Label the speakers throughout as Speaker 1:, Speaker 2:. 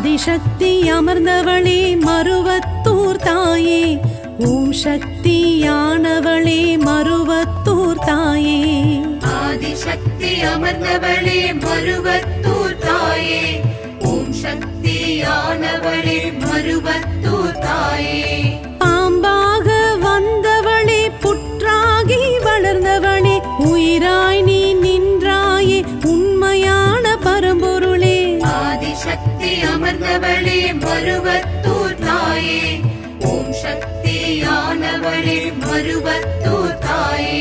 Speaker 1: ஆதிசக்தி அமர்ந்தவளே மருவத்தூர் தாயே ஓம் சக்தியானவளே மருவத்தூர் தாயே
Speaker 2: ஆதிசக்தி அமர்ந்தவளே மருவத்தூர் தாயே ஓம் சக்தியானவளே மருவத்தூர் தாயே
Speaker 1: பாம்பாக வந்தவளே புற்றாகி வளர்ந்தவளே உயிராய் நீ நின்றாயே உண்மையான பரம்பொருளே
Speaker 2: ஆதிசக்தி அமர்ந்தவளே மருவத்தூர் தாயே ஓம் சக்தியானவளே மருவத்தூர் தாயே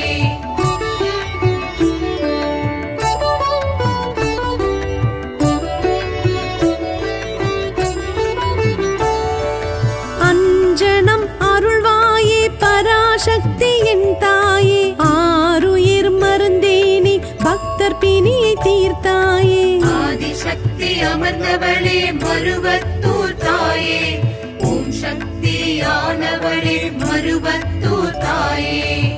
Speaker 1: அஞ்சனம் அருள்வாயே பராசக்தி என் தாயே ஆருயிர் மருந்தேனி பக்தர் பிணியை தீர்த்தாயே
Speaker 2: ஆதிசக்தி அமர்ந்தவளே மருவத்தூர் தாயே ஓம் சக்தியானவளே மருவத்தூர் தாயே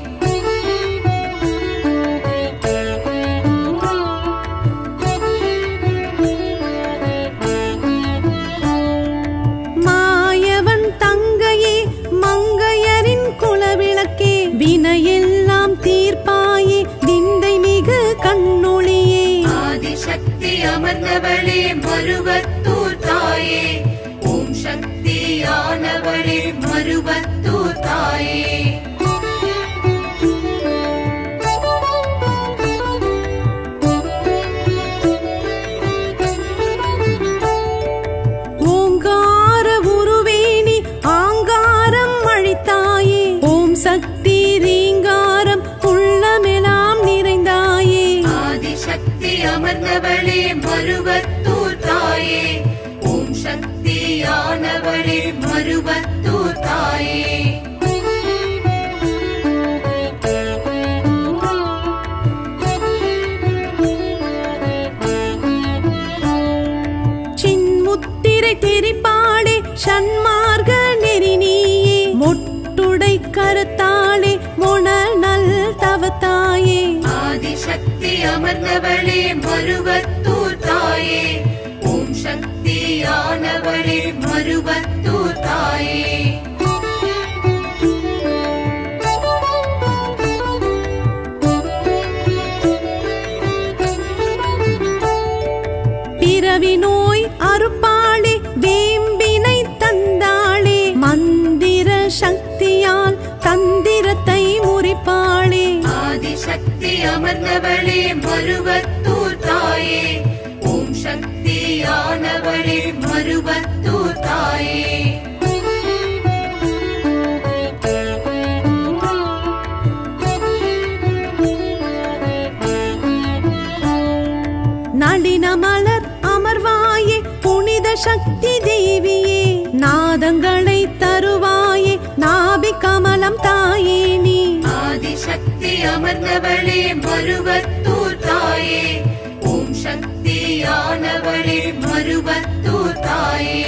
Speaker 1: மாயவன் தங்கையே மங்கையரின் குலவிளக்கே வினையெல்லாம் தீர்ப்பாயே விந்தை மிகு கண்ணொளியே
Speaker 2: ஆதிசக்தி அமர்ந்தவளே மருவத்தூர் தாயே ஓம் சக்தியானவளே மருவத்தூர் தாயே
Speaker 1: ஓங்கார உருவேணி ஆங்காரம் அழித்தாயே ஓம் சக்தி ரீங்காரம் உள்ளமெல்லாம் நிறைந்தாயே
Speaker 2: ஆதிசக்தி அமர்ந்தவளே மருவத்தூர் தாயே ஓம் சக்தியானவளே மருவத்தூர் தாயே
Speaker 1: சின்முத்திரை தெரிப்பாளே சன்மார்க்க நெறி நீயே மொட்டுடை கருத்தாளே மொணல் நல் தவத்தாயே
Speaker 2: ஆதிசக்தி அமர்ந்தவளே மருவத்தூர் தாயே ஓம் சக்தியானவளே மருவத்தூர் தாயே
Speaker 1: பிறவி நோய் அறுப்பாளே வேம்பினை தந்தாளே மந்திர சக்தியால் தந்திரத்தை முறிப்பாளே
Speaker 2: ஆதிசக்தி அமர்ந்தவளே மருவத்தூர் தாயே ஓம் சக்தியானவளே மருவத்தூர் தாயே
Speaker 1: நளின மலர் அமர்வாயே புனித சக்தி தேவியே நாதங்களை தருவாயே நாபி கமலம் தாயே நீ
Speaker 2: ஆதிசக்தி அமர்ந்தவளே மருவத்தூர் தாயே ஓம் சக்தியானவளே மருவத்தூர் தாயே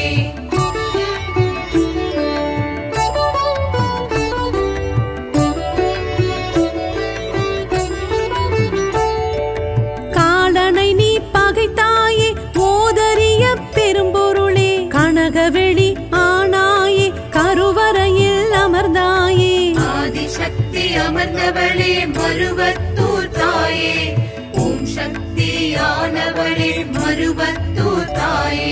Speaker 1: காலனை நீ பகைத்தாயே ஓதரிய பெரும்பொருளே கனகவெளி ஆனாயே கருவறையில் அமர்ந்தாயே
Speaker 2: ஆதிசக்தி அமர்ந்தவளே மருவத்தூர் தாயே ஓம் சக்தியானவளே மருவத்தூர் தாயே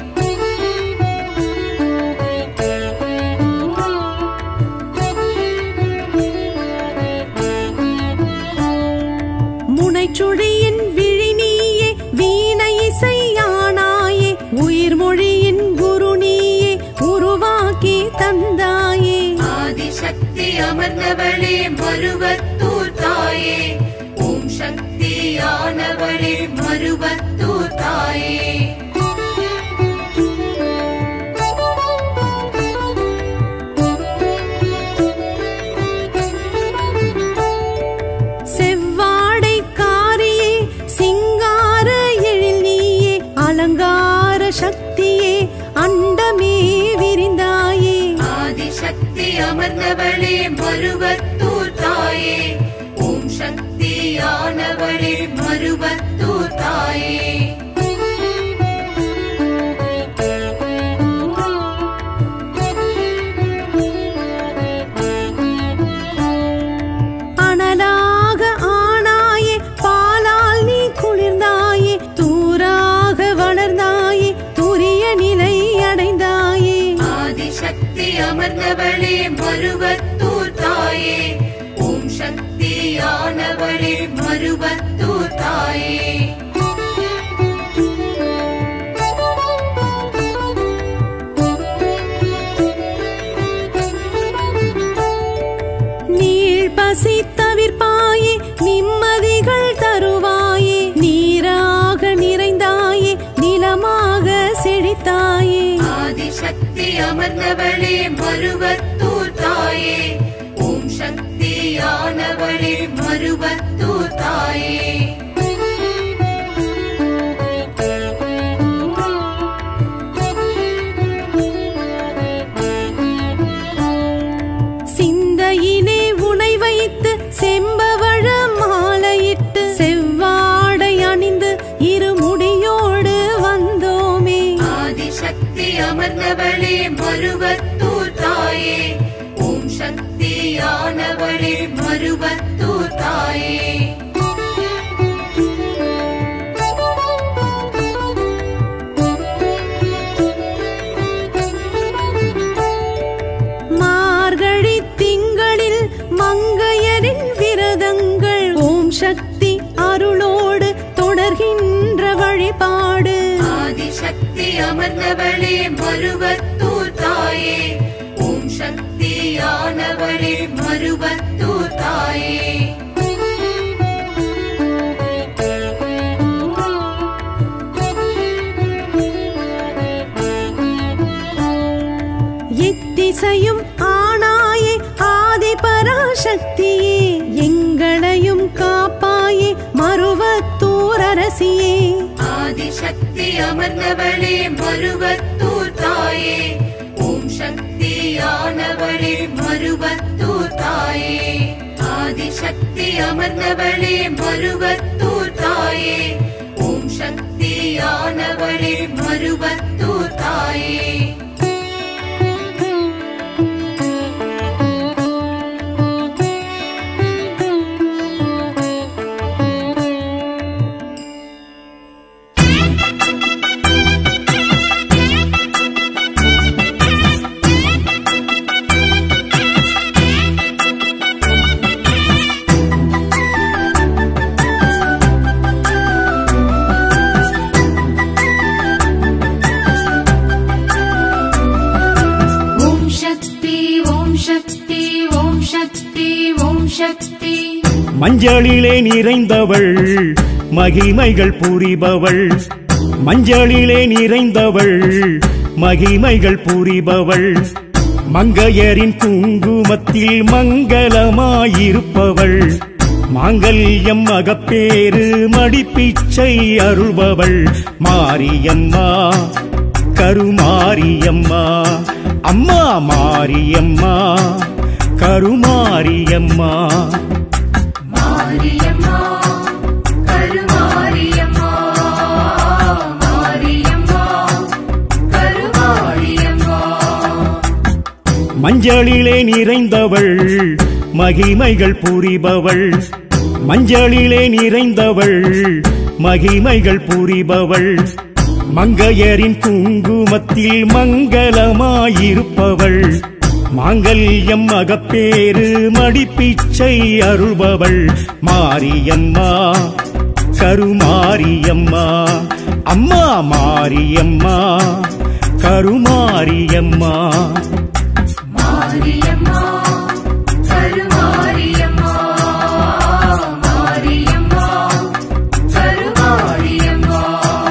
Speaker 1: முனைச்சுழியின் விழி நீயே வீண இசையானாயே உயிர் மொழியின் குரு நீயே உருவாக்கி தந்தாயே
Speaker 2: ஆதிசக்தி அமர்ந்தவளே மருவத்தூர் தாயே ஓம் சக்தியானவளே மருவத்தூர் தாயே
Speaker 1: செவ்வாடை காரியே சிங்கார எழில் நீயே அலங்கார சக்தியே அண்டமே விரிந்தாயே
Speaker 2: ஆதிசக்தி அமர்ந்தவளே மருவத்தூர் தாயே ஓம் சக்தியானவளே மருவத்தூர் தாயே மருவத்தூர் தாயே ஓம் சக்தியானவளே மருவத்தூர் தாயே
Speaker 1: நீள் பசி தவிர்ப்பாயே நிம்மதிகள் தருவாயே நீராக நிறைந்தாயே நிலமாக செழித்தாயே
Speaker 2: ஆதிசக்தி அமர்ந்தவளே மருவத்தூர் தாயே ஓம் சக்தியானவளே மருவத்தூர் தாயே
Speaker 1: சிந்தையினே உனை வைத்து செம்பவழ மாலையிட்டு செவ்வாடை அணிந்து இருமுடியோடு வந்தோமே
Speaker 2: ஆதிசக்தி அமர்ந்தவளே மருவத்தூர் தாயே ஓம் சக்தியானவளே மருவத்தூர் தாயே
Speaker 1: மார்கழி திங்களில் மங்கையரின் விரதங்கள் ஓம் சக்தி அருளோடு தொடர்கின்ற வழிபாடு
Speaker 2: ஆதிசக்தி அமர்ந்தவளே மருவத்தூர் தாயே ஓம் சக்தியானவளே மருவத்தூர் தாயே
Speaker 1: எத்திசையும் ஆனாயே ஆதி பராசக்தியே எங்களையும் காப்பாயே மருவத்தூர் அரசியே
Speaker 2: ஆதிசக்தி அமர்ந்தவளே மருவத்தூர் தாயே ஓம் சக்தியானவளே மருவத்தூர் தாயே ஆதிசக்தி அமர்ந்தவளே மருவத்தூர் தாயே ஓம் சக்தியானவளே மருவத்தூர் தாயே
Speaker 3: ஓம் சக்தி ஓம் சக்தி ஓம் சக்தி ஓம் சக்தி
Speaker 4: மஞ்சளிலே நிறைந்தவள் மகிமைகள் புரிபவள் மஞ்சளிலே நிறைந்தவள் மகிமைகள் புரிபவள் மங்கையரின் குங்குமத்தில் மங்களமாயிருப்பவள் மாங்கல்யம் மகப்பேறு மடிப்பிச்சை அருள்பவள் மாரியம்மா கருமாரியம்மா அம்மா மாரியம்மா கருமாரியம்மா
Speaker 3: மாரியம்மா கருமாரியம்மா மாரியம்மா கருமாரியம்மா
Speaker 4: மஞ்சளிலே நிறைந்தவள் மகிமைகள் புரிபவள் மஞ்சளிலே நிறைந்தவள் மகிமைகள் புரிபவள் மங்கையரின் குங்குமத்தில் மங்களமாயிருப்பவள் மாங்கல்யம் மகப்பேறு மடிப்பிச்சை அருள்பவள் மாரியம்மா கருமாரியம்மா அம்மா மாரியம்மா கருமாரியம்மா
Speaker 3: மாரியம்மா கருமாரியம்மா மாரியம்மா கருமாரியம்மா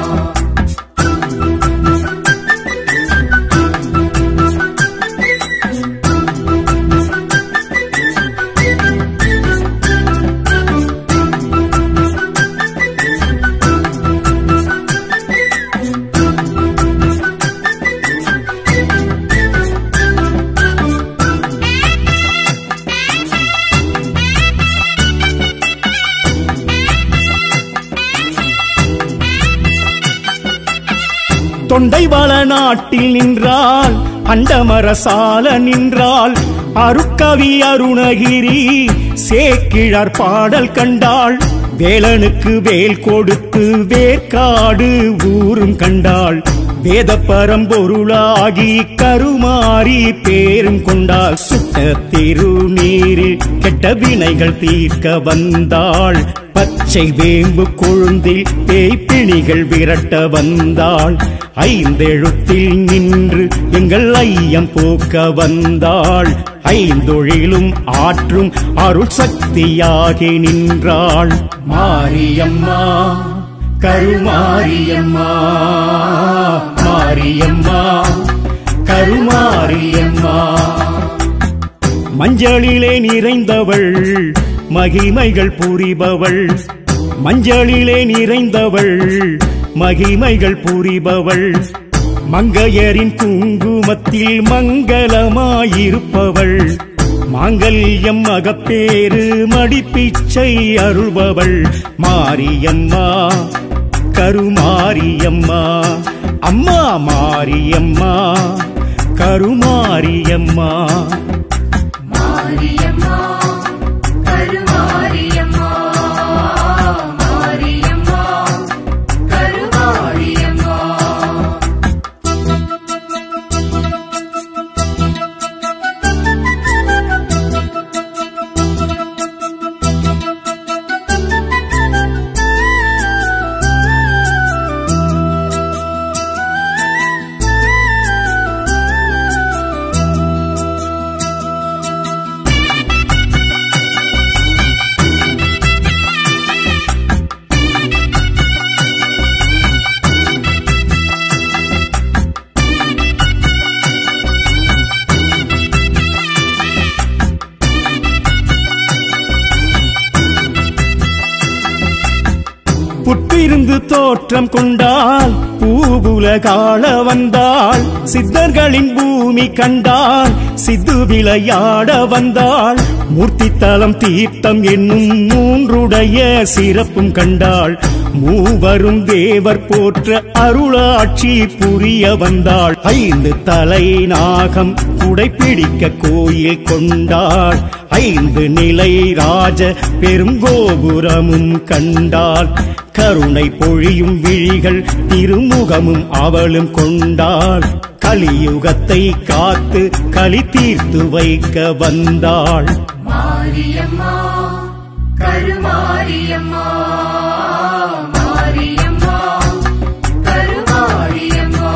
Speaker 4: தொண்டை வள நாட்டில் நின்றால் அண்டமரசால நின்றால் அருக்கவி அருணகிரி சேக்கிழார் பாடல் கண்டாள் வேலனுக்கு வேல் கொடுத்து வேர்க்காடு ஊரும் கண்டாள் வேத பரம்பொருளாகி கருமாறி பேரும் கொண்டாள் சுட்ட திருநீரில் கெட்ட வினைகள் தீர்க்க வந்தாள் பச்சை வேம்பு கொழுந்தில் பேய்ப்பிணிகள் விரட்ட வந்தாள் ஐந்தெழுத்தில் நின்று எங்கள் ஐயம் போக்க வந்தாள் ஐந்தொழிலும் ஆற்றும் அருள் சக்தியாகி நின்றாள் மாரியம்மா கருமாரியம்மா மாரியம்மா கருமாரியம்மா மஞ்சளிலே நிறைந்தவள் மகிமைகள் புரிபவள் மஞ்சளிலே நிறைந்தவள் மகிமைகள் புரிபவள் மங்கையரின் குங்குமத்தில் மங்களமாயிருப்பவள் மாங்கல்யம் அகப்பேறு மடிப்பிச்சை அருள்பவள் மாரியம்மா கருமாரியம்மா அம்மா மாரியம்மா கருமாரியம்மா
Speaker 2: மாரியம்மா கருமாரியம்மா மாரியம்மா கருமாரியம்மா
Speaker 4: புற்றிருந்து தோற்றம் கொண்டால் பூவுலகாள வந்தாள் சித்தர்களின் பூமி கண்டாள் சித்து விளையாட வந்தாள் மூர்த்தித்தலம் தீர்த்தம் என்னும் மூன்றுடைய சிறப்பும் கண்டாள் மூவரும் தேவர் போற்ற அருளாட்சி புரிய வந்தாள் ஐந்து தலை நாகம் குடைப்பிடிக்க கோயில் கொண்டாள் ஐந்து நிலை ராஜ பெருங்கோபுரமும் கண்டாள் கருணை பொழியும் விழிகள் திருமுகமும் அவளும் கொண்டாள் கலியுகத்தை காத்து களி தீர்த்து வைக்க வந்தாள்
Speaker 2: மாரியம்மா கருமாரியம்மா மாரியம்மா கருமாரியம்மா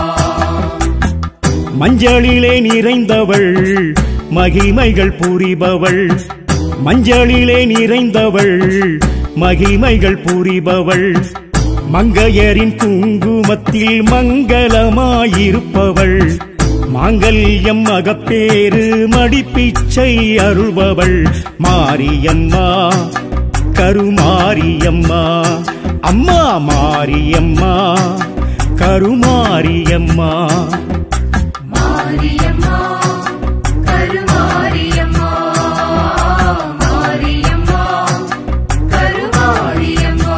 Speaker 4: மஞ்சளிலே நிறைந்தவள் மகிமைகள் புரிபவள் மஞ்சளிலே நிறைந்தவள் மகிமைகள் புரிபவள் மங்கையரின் குங்குமத்தில் மங்களமாயிருப்பவள் மாங்கல்யம் அகப்பேறு மடிப்பிச்சை அருள்பவள் மாரியம்மா கருமாரியம்மா அம்மா மாரியம்மா கருமாரியம்மா
Speaker 2: மாரியம்மா கருமாரியம்மா மாரியம்மா கருமாரியம்மா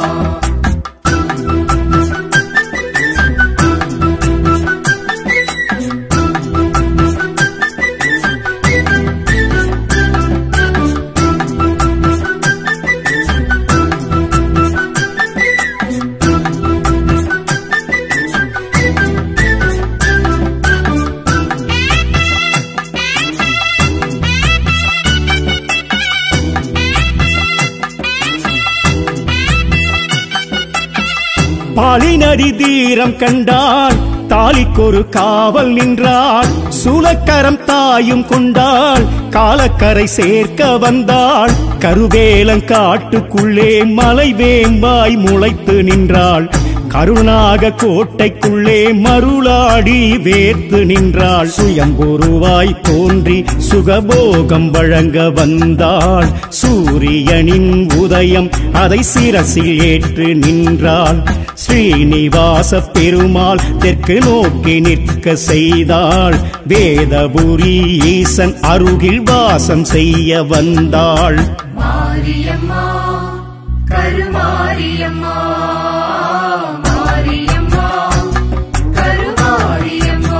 Speaker 4: பாலினரி தீரம் கண்டாள் தாலிக்கொரு காவல் நின்றாள் சூலக்கரம் தாயும் கொண்டாள் காலக்கரை சேர்க்க வந்தாள் கருவேலங்காட்டுக்குள்ளே மலை வேம்பாய் முளைத்து நின்றாள் கருணாக கோட்டைக்குள்ளே மருளாடி வேர்த்து நின்றாள் சுயம்புருவாய் தோன்றி சுகபோகம் வழங்க வந்தாள் சூரியனின் உதயம் அதை சிரசில் ஏற்று நின்றாள் ஸ்ரீனிவாச பெருமாள் தெற்கு நோக்கி நிற்க செய்தாள் வேதபுரி ஈசன் அருகில் வாசம் செய்ய வந்தாள்
Speaker 2: மாரியம்மா கருமாரியம்மா மாரியம்மா கருமாரியம்மா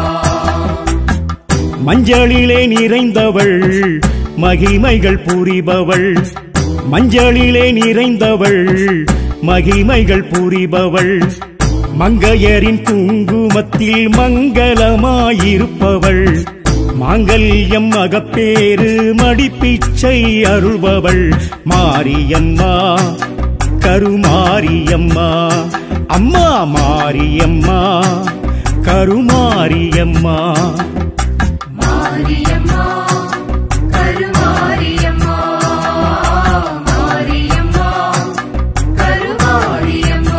Speaker 4: மஞ்சளிலே நிறைந்தவள் மகிமைகள் புரிபவள் மஞ்சளிலே நிறைந்தவள் மகிமைகள் புரிபவள் மங்கையரின் குங்குமத்தில் மங்களமாயிருப்பவள் மாங்கல்யம் மகப்பேறு மடிப்பிச்சை அருள்பவள் மாரியம்மா கருமாரியம்மா அம்மா மாரியம்மா கருமாரியம்மா
Speaker 3: மாரியம்மா கருமாரியம்மா மாரியம்மா கருமாரியம்மா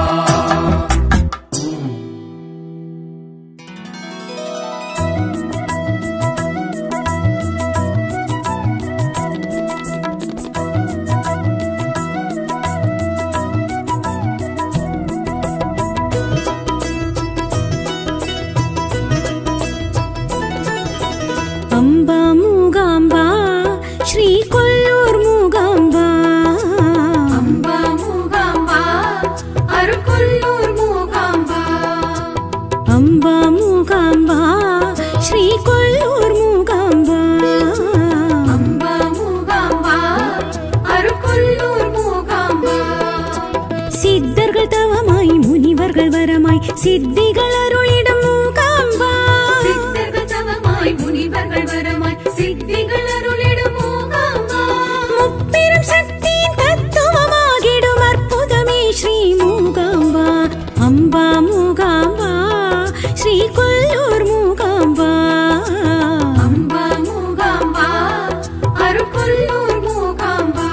Speaker 1: அம்பா மூகாம்பா ஸ்ரீ கொல்லூர் மூகாம்பா
Speaker 3: அம்பா மூகாம்பா அருக்குள்ளூர் மூகாம்பா
Speaker 1: அம்பா மூகாம்பா ஸ்ரீ கொல்லூர் மூகாம்பா
Speaker 3: அம்பா மூகாம்பா அருக்குள்ளூர் மூகாம்பா
Speaker 1: சித்தர்கள் தவமாய் முனிவர்கள் வரமாய் சித்திகள் அருளிடம் மூகாம்பா
Speaker 3: சித்தர்கள் தவமாய் முனிவர்கள் வரமாய் சித்திகள் அருளிடும் மூகாம்பா
Speaker 1: முப்பெரும் சக்தியின் தத்துவமாகிடும் அற்புதமே ஸ்ரீ மூகாம்பா அம்பா மூகாம்பா ஸ்ரீ கொல்லூர் மூகாம்பா
Speaker 3: அம்பா மூகாம்பா அருக்குள்ளூர் மூகாம்பா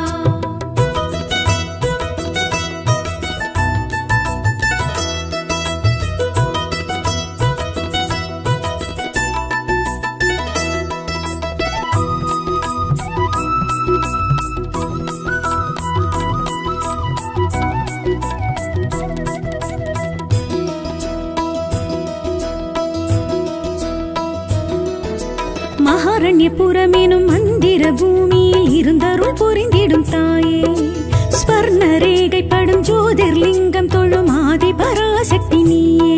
Speaker 1: மகாரண்யபுரம் எனும் மந்திர பூமியில் இருந்தருள் புரிந்திடும் தாயே ஸ்வர்ண ரேகைப்படும் ஜோதிர்லிங்கம் தொழும் ஆதி பராசக்தி நீயே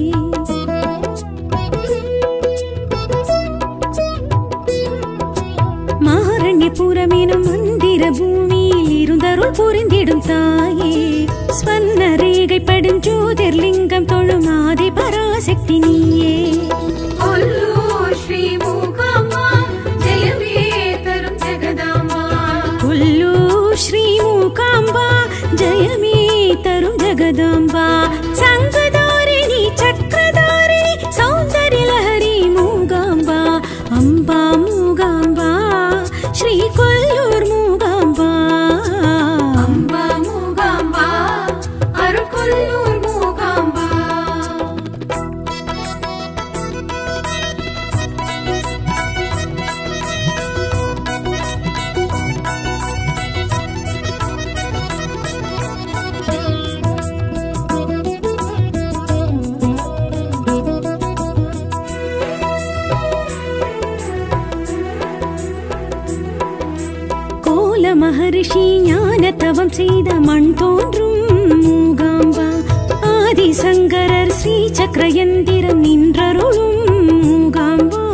Speaker 1: மகாரண்யபுரம் எனும் மந்திர பூமியில் இருந்தருள் புரிந்திடும் தாயே ஸ்வர்ண ரேகைப்படும் ஜோதிர்லிங்கம் தொழும் ஆதி பராசக்தி நீயே
Speaker 3: கொல்லூர் ஸ்ரீ மூகாம்பா ஜெயமே தரும் ஜெகதாம்பா
Speaker 1: கொல்லூர் ஸ்ரீ மூகாம்பா ஜெயமே தரும் ஜெகதாம்பா சங்கதாரிணி சக்கரதாரிணி சௌந்தர்ய லஹரி மூகாம்பா அம்பா மூகாம்பா ஸ்ரீ கொல்லூர் மூகாம்பா
Speaker 3: அம்பா மூகாம்பா அருக்குள்ளூர் மூகாம்பா
Speaker 1: கோல மகரிஷி ஞான தவம் செய்த மண் தோன்றும் மூகாம்பா ஆதிசங்கரர் ஸ்ரீ சக்கரயந்திரம் நின்றருளும் மூகாம்பா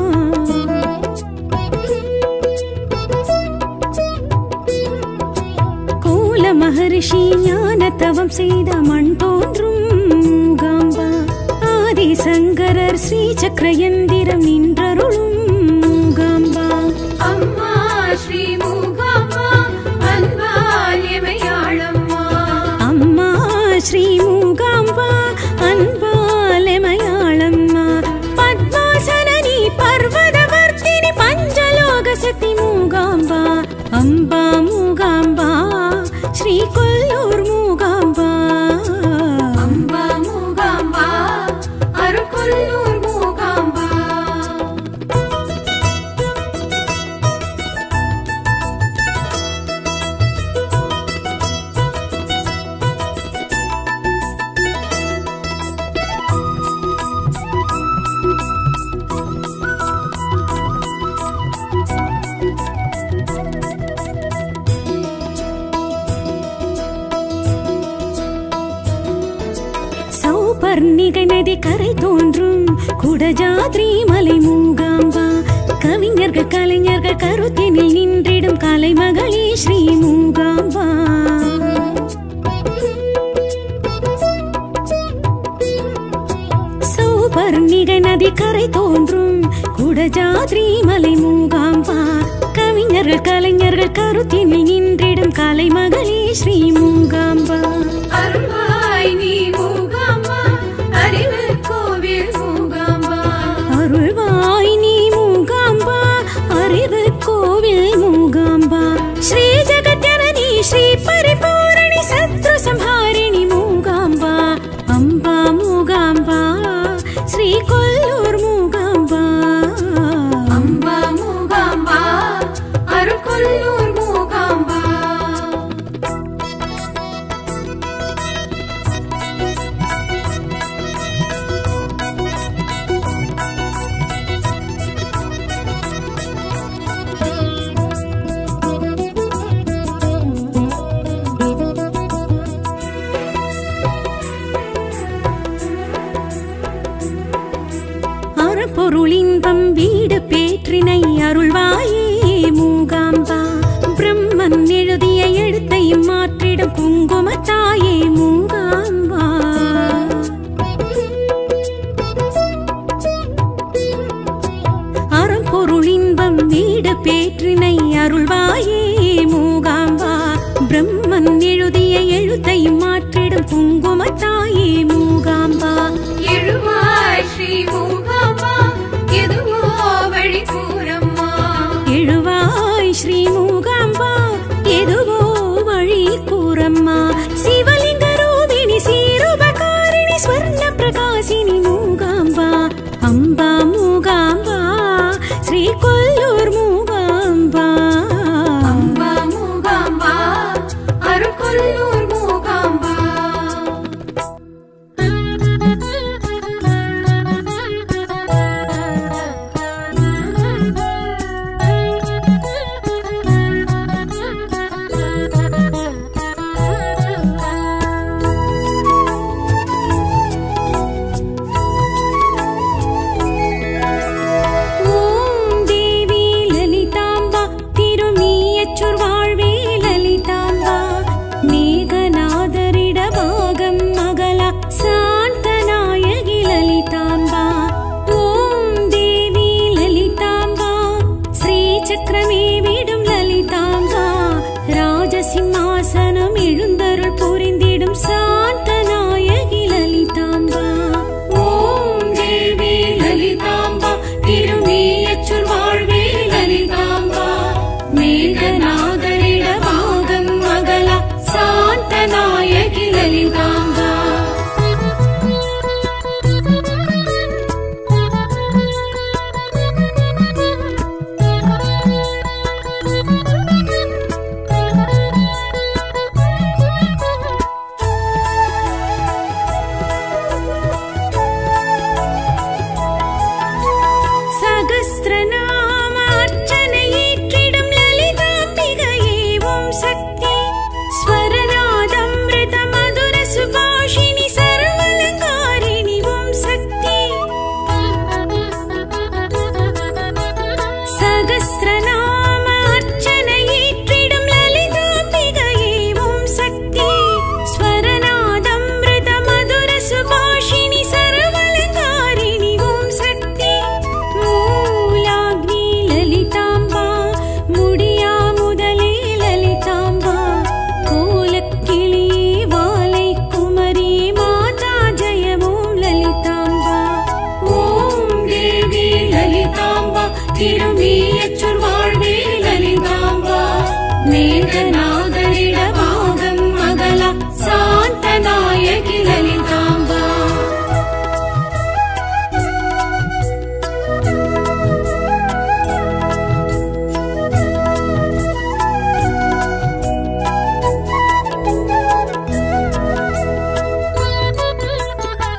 Speaker 1: கோல மகரிஷி ஞான தவம் செய்த மண் தோன்றும் மூகாம்பா ஆதிசங்கரர் ஸ்ரீ சக்கரயந்திரம் நின்றருளும் மூகாம்பா
Speaker 3: அம்மா ஸ்ரீ மூகாம்பா அன்பால் எமையாளம்மா
Speaker 1: அம்மா ஸ்ரீ மூகாம்பா அன்பாலெமயாளம்மா பத்மாசனி பர்வதவர்த்தினி பஞ்சலோக சக்தி மூகாம்பா அம்பா மூகாம்பா ஸ்ரீ கொல்லூர் மூகாம்பா
Speaker 3: அம்பா மூகாம்பா அருக்குள்ளூர் மூகாம்பா
Speaker 1: சௌபர்ணிகை நதி கரை தோன்றும் குடஜாத்ரி மலை மூகாம்பா கவிஞர்கள் கலைஞர்கள் கருத்தினில் நின்றிடும் கலைமகளே ஸ்ரீ மூகாம்பா நதி கரை தோன்றும் குடஜாத்ரி மலை மூகாம்பா கவிஞர்கள் கலைஞர்கள் கருத்தினில் நின்றிடும் கலைமகளே ஸ்ரீ மூகாம்பா
Speaker 3: அருள்வாய் நீ மூகாம்பா அறிவு கோவில் மூகாம்பா
Speaker 1: அருள்வாய் நீ மூகாம்பா அறிவு கோவில் மூகாம்பா ஸ்ரீ ஜெகத்யனனி ஸ்ரீ பரிபூரணி சத்ரு சம்ஹாரிணி மூகாம்பா அம்பா மூகாம்பா ஸ்ரீ கொல்லூர் மூகாம்பா
Speaker 3: அம்பா மூகாம்பா அருள்கொல்லூர் மூகாம்பா
Speaker 1: அறப்பொருளின்பம் வீடு பேற்றினை அருள்வாயே மூகாம்பா பிரம்மன் எழுதிய எழுத்தையும் மாற்றிடும் குங்குமத்தாயே மூகாம்பா அறப்பொருளின்பம் வீடு பேற்றினை அருள்வாயே மூகாம்பா பிரம்மன் எழுதிய எழுத்தையும் மாற்றிடும் குங்குமத்தாயே மூகாம்பா
Speaker 3: எழுவாய் ஸ்ரீ மூகாம்பா எதுவோ வழி கூறம்மா
Speaker 1: எழுவாய் ஸ்ரீ மூகாம்பா எதுவோ வழி கூறம்மா சிவலிங்க ரூபிணி சீருபகாரிணி ஸ்வர்ண பிரகாசினி மூகாம்பா அம்பா மூகாம்பா ஸ்ரீ கொல்லூர் மூகாம்பா
Speaker 3: அம்பா மூகாம்பா அருள்கொல்லூர் மூகாம்பா
Speaker 1: ஓம் தேவி லலிதாம்பா திருமியச்சூர் வாழ்வே லலிதாம்பா மேகநாதரிட பாகம் மகளா சாந்தநாயகி லலிதாம்பா ஓம் தேவி லலிதாம்பா ஸ்ரீ சக்கரமே விடும் லலிதாம்பா ராஜசிம்மாசனம் எழுந்தருள் புரிந்திடும் சாந்தநாயகி லலிதாம்பா
Speaker 3: ஓம் தேவி லலிதாம்பா திருமீயச்சூர் வாழ்வே லலிதாம்பா மேகநாதரிட பாகம் மகளா சாந்தநாயகி லலிதாம்பா
Speaker 1: சகஸ்ரநாம அர்ச்சனை ஏற்றிடும் லலிதாம்பிகையே ஓம் சக்தி ஸ்வரநாதம்ருத மதுர சுபாஷினி சர்வலங்காரிணி ஓம் சக்தி சகஸ்ரநாம அர்ச்சனை ஏற்றிடும் லலிதாம்பிகையே ஓம் சக்தி ஸ்வரநாதம்ருத மதுர சுபாஷினி சர்வலங்காரிணி ஓம் சக்தி மூலாக்னி லலிதாம்பா முடியா முதலே லலிதாம்பா கோலக்கிளியே வாலை குமரி மாதா ஜெயமோம் லலிதாம்பா
Speaker 3: ஓம் தேவி லலிதாம்பா திருமீயச்சூர் வாழ்வே லலிதாம்பா மேகநாதரிட பாகம் மகளா சாந்தநாயகி லலிதாம்பா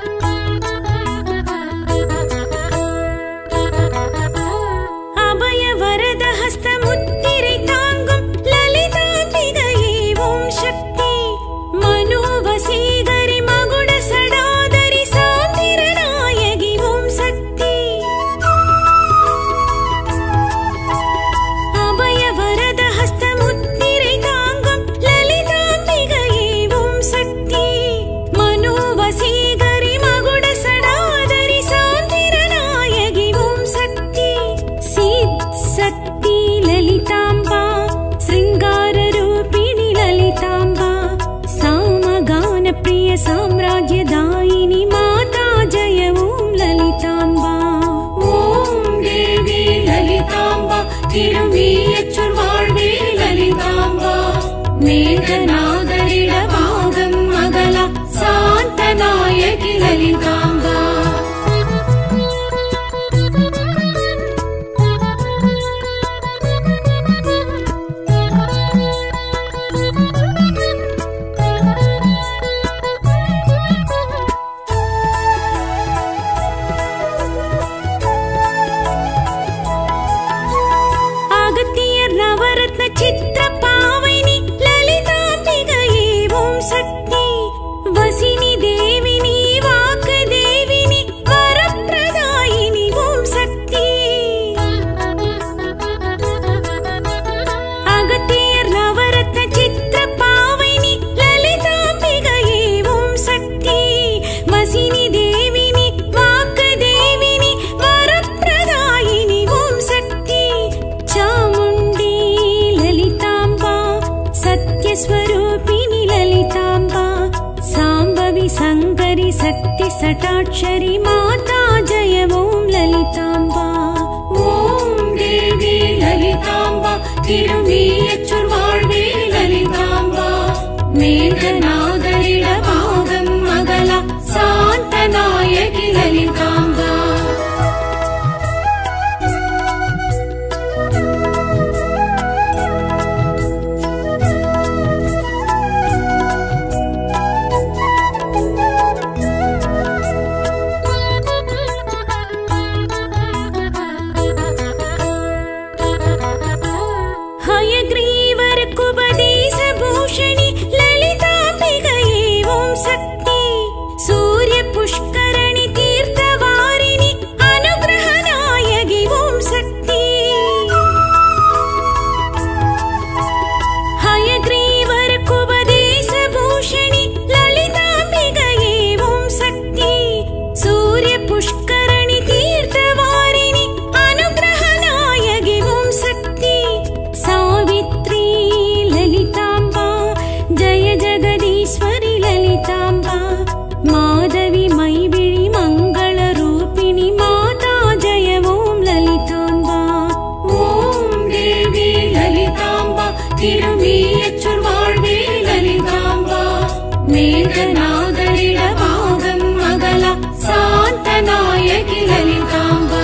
Speaker 1: அபய साम्राज्यदायिनि माता जय ॐ ललिताम्बा
Speaker 3: ஓம் தேவி லலிதாம்பா திரும்பியச்சுர் வாழ்வே லலிதாம்பா மேகநாதரிட பாகம் மகளா சாந்த நாயகி லலிதாம்பா
Speaker 1: अगत्यर् नवरत्न चित्र पावनि ललिताम्बिकये ॐ शक्ति वसिनि देविनि वाक्देविनि वरप्रदायिनि ॐ शक्ति अगत्यर् नवरत्न चित्र पावनि ललिताम्बिकये ॐ शक्ति वसिनि देविनि वाक्देविनि वरप्रदायिनि ॐ शक्ति चामुण्डी ललिताम्बा सत्यस्वरूपिणि ललिताम्बा साम्बवि शङ्करि शक्तिसटाक्षरि माता जय ॐ ललिताम्बा
Speaker 3: ஓம் தேவி லலிதாம்பா திரும்பியச்சுர் வாழ்வே லலிதாம்பா மேகநாதரிட பாகம் மகளா சாந்த நாயகி லலிதாம்பா
Speaker 1: हयग्रीवर कुपदेशभूषणि ललिताम्बिकये ॐ शक्ति सूर्यपुष्करणि तीर्थवारिणि अनुग्रहनायकि ॐ शक्ति हयग्रीवर कुपदेशभूषणि ललिताम्बिकये ॐ शक्ति सूर्यपुष्करणि तीर्थवारिणि अनुग्रहनायकि ॐ शक्ति सावित्री ललिताम्बा जय जगदीश्वरि ललिताम्बा माधवि मैबिळि मङ्गलरूपिणि माता जय ॐ ललिताम्बा
Speaker 3: ஓம் தேவி லலிதாம்பா திரும்பியச்சுர் வாழ்வே லலிதாம்பா மேகநாதரிட பாகம் மகளா சாந்த நாயகி லலிதாம்பா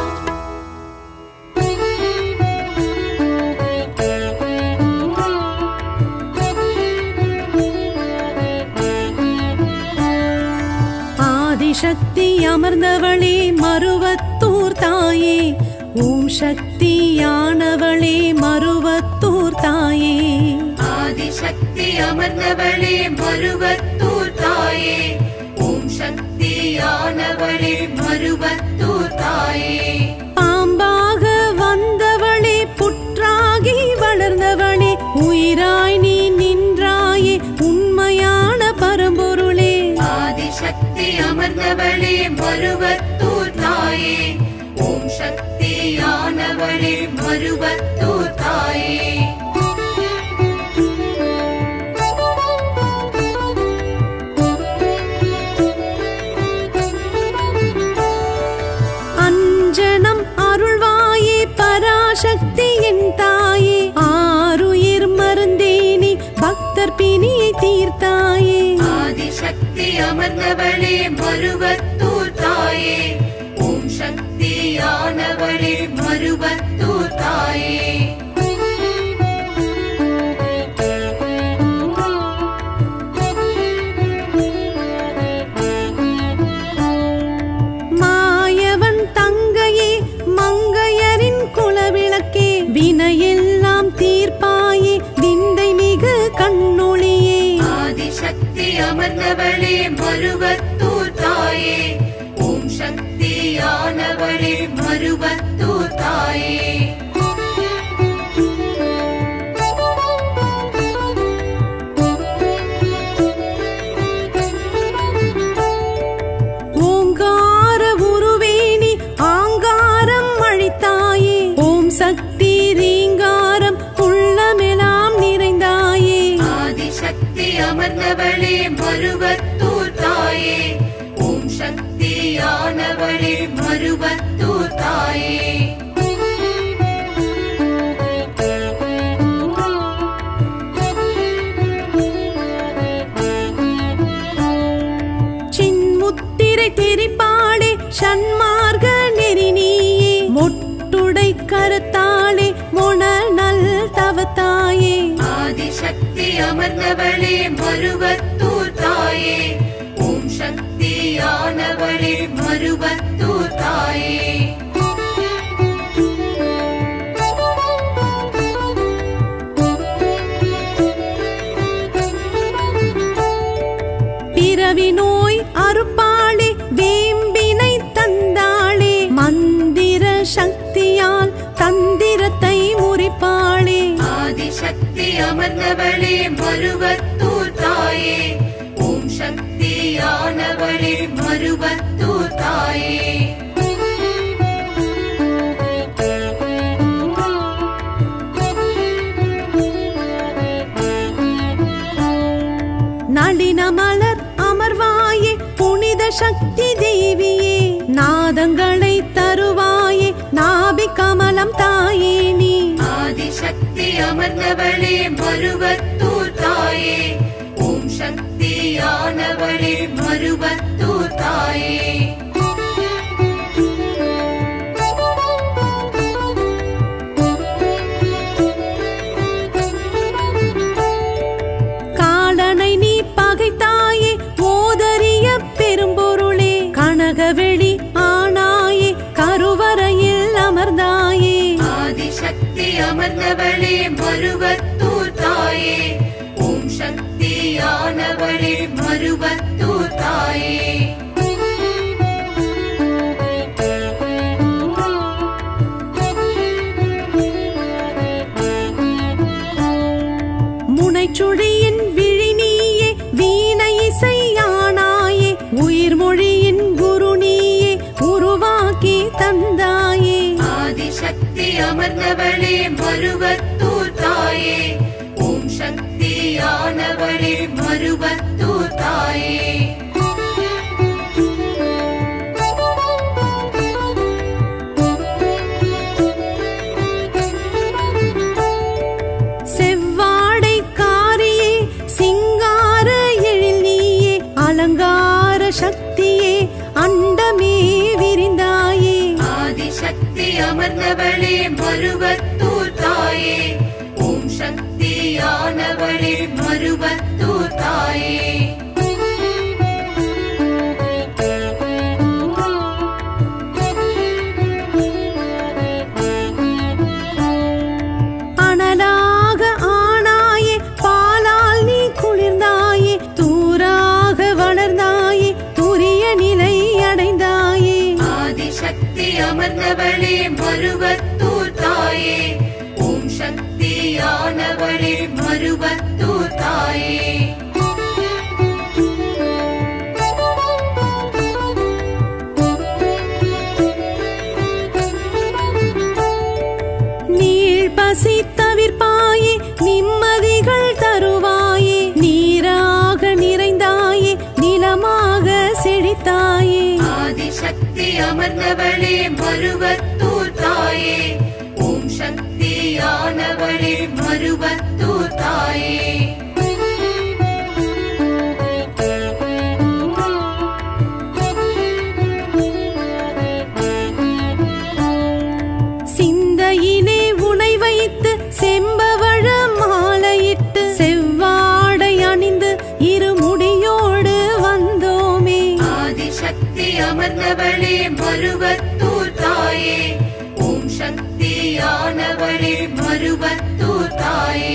Speaker 1: ஆதிசக்தி அமர்ந்தவளே மருவத்தூர் தாயே ஓம் சக்தியானவளே மருவத்தூர் தாயே
Speaker 3: ஆதிசக்தி அமர்ந்தவளே மருவத்தூர் தாயே ஓம் சக்தியானவளே மருவத்தூர் தாயே
Speaker 1: பாம்பாக வந்தவளே புற்றாகி வளர்ந்தவளே உயிராய் நீ நின்றாயே உண்மையான பரம்பொருளே
Speaker 3: ஆதிசக்தி அமர்ந்தவளே மருவத்தூர் தாயே ஓம் சக்தியானவளே மருவத்தூர் தாயே
Speaker 1: அஞ்சனம் அருள்வாயே பராசக்தி என் தாயே ஆருயிர் மருந்தேனி பக்தர் பிணியை தீர்த்தாயே
Speaker 3: ஆதிசக்தி அமர்ந்தவளே மருவத்தூர் தாயே ஓம் சக்தியானவளே மருவத்தூர் தாயே
Speaker 1: மாயவன் தங்கையே மங்கையரின் குலவிளக்கே வினையெல்லாம் தீர்ப்பாயே விந்தை மிகு கண்ணொளியே
Speaker 3: ஆதிசக்தி அமர்ந்தவளே மருவத்தூர் தாயே ஓம் சக்தியானவளே மருவத்தூர் தாயே
Speaker 1: மருவத்தாயே
Speaker 3: ஆதிசக்தி அமர்ந்தவளே மருவத்தூர் தாயே ஓம் சக்தியானவளே மருவத்தூர் தாயே
Speaker 1: பிறவி நோய் அறுப்பாளே வேம்பினை தந்தாளே மந்திர சக்தியால் தந்திரத்தை முறிப்பாளே
Speaker 3: ஆதிசக்தி அமர்ந்தவளே மருவத்தூர் தாயே ஓம் சக்தியானவளே மருவத்தூர் தாயே
Speaker 1: நளின மலர் அமர்வாயே புனித சக்தி தேவியே நாதங்களை தருவாயே நாபி கமலம் தாயே நீ
Speaker 3: ஆதிசக்தி அமர்ந்தவளே மருவத்தூர் தாயே ஓம் சக்தியானவளே மருவத்தூர் தாயே
Speaker 1: காலனை நீ பகைத்தாயே ஓதரிய பெரும்பொருளே கனகவெளி ஆனாயே கருவறையில் அமர்ந்தாயே
Speaker 3: ஆதிசக்தி அமர்ந்தவளே மருவத்தூர் தாயே ஓம் சக்தியானவளே மருவத்தூர் தாயே
Speaker 1: முனைச்சுழியின் விழினியே வீண இசையானாயே உயிர்மொழியின் குரு நீயே உருவாக்கி தந்தாயே
Speaker 3: ஆதிசக்தி அமர்ந்தவளே மருவத்தூர் தாயே ஓம் சக்தியானவளே மருவத்தூர் தாயே
Speaker 1: செவ்வாடை காரியே சிங்கார எழில் நீயே அலங்கார சக்தியே அண்டமே விரிந்தாயே
Speaker 3: ஆதிசக்தி அமர்ந்தவளே மருவத்தூர் தாயே ஓம் சக்தியானவளே மருவத்தூர் தாயே
Speaker 1: அனலாக ஆனாயே பாலால் நீ குளிர்ந்தாயே தூராக வளர்ந்தாயே துரிய நிலை அடைந்தாயே
Speaker 3: ஆதிசக்தி அமர்ந்தவளே மருவத்தூர் தாயே ஓம் சக்தியானவளே மருவத்தூர் தாயே
Speaker 1: நீள் பசி தவிர்ப்பாயே நிம்மதிகள் தருவாயே நீராக நிறைந்தாயே நிலமாக செழித்தாயே
Speaker 3: ஆதிசக்தி அமர்ந்தவளே மருவத்தூர் தாயே ஓம் சக்தியானவளே மருவத்தூர் தாயே
Speaker 1: சிந்தையிலே உனை வைத்து செம்பவழ மாலையிட்டு செவ்வாடை அணிந்து இருமுடியோடு வந்தோமே
Speaker 3: ஆதிசக்தி அமர்ந்தவளே மருவத்தூர் தாயே ஓம் சக்தியானவளே மருவத்தூர் தாயே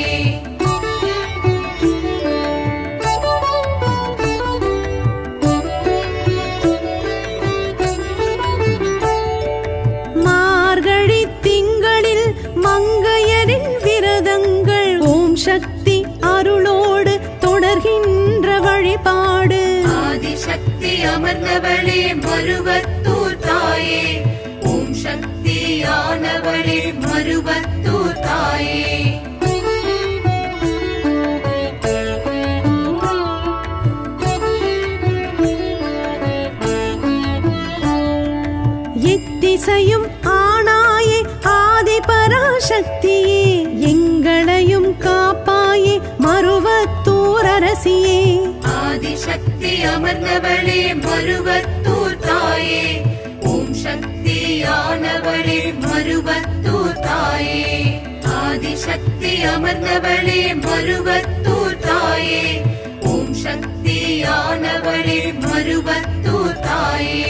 Speaker 1: மார்கழி திங்களில் மங்கையரின் விரதங்கள் ஓம் சக்தி அருளோடு தொடர்கின்ற வழிபாடு
Speaker 3: ஆதிசக்தி அமர்ந்தவளே மருவத்தூர் தாயே ஓம் சக்தியானவளே மருவத்தூர் தாயே
Speaker 1: எத்திசையும் ஆனாயே ஆதி பராசக்தியே எங்களையும் காப்பாயே மருவத்தூர் அரசியே
Speaker 3: ஆதிசக்தி அமர்ந்தவளே மருவத்தூர் தாயே ஓம் சக்தியானவளே மருவத்தூர் தாயே ஆதிசக்தி சக்தி அமர்ந்தவளே மருவத்தூர் தாயே ஓம் சக்தியானவளே மருவத்தூர் தாயே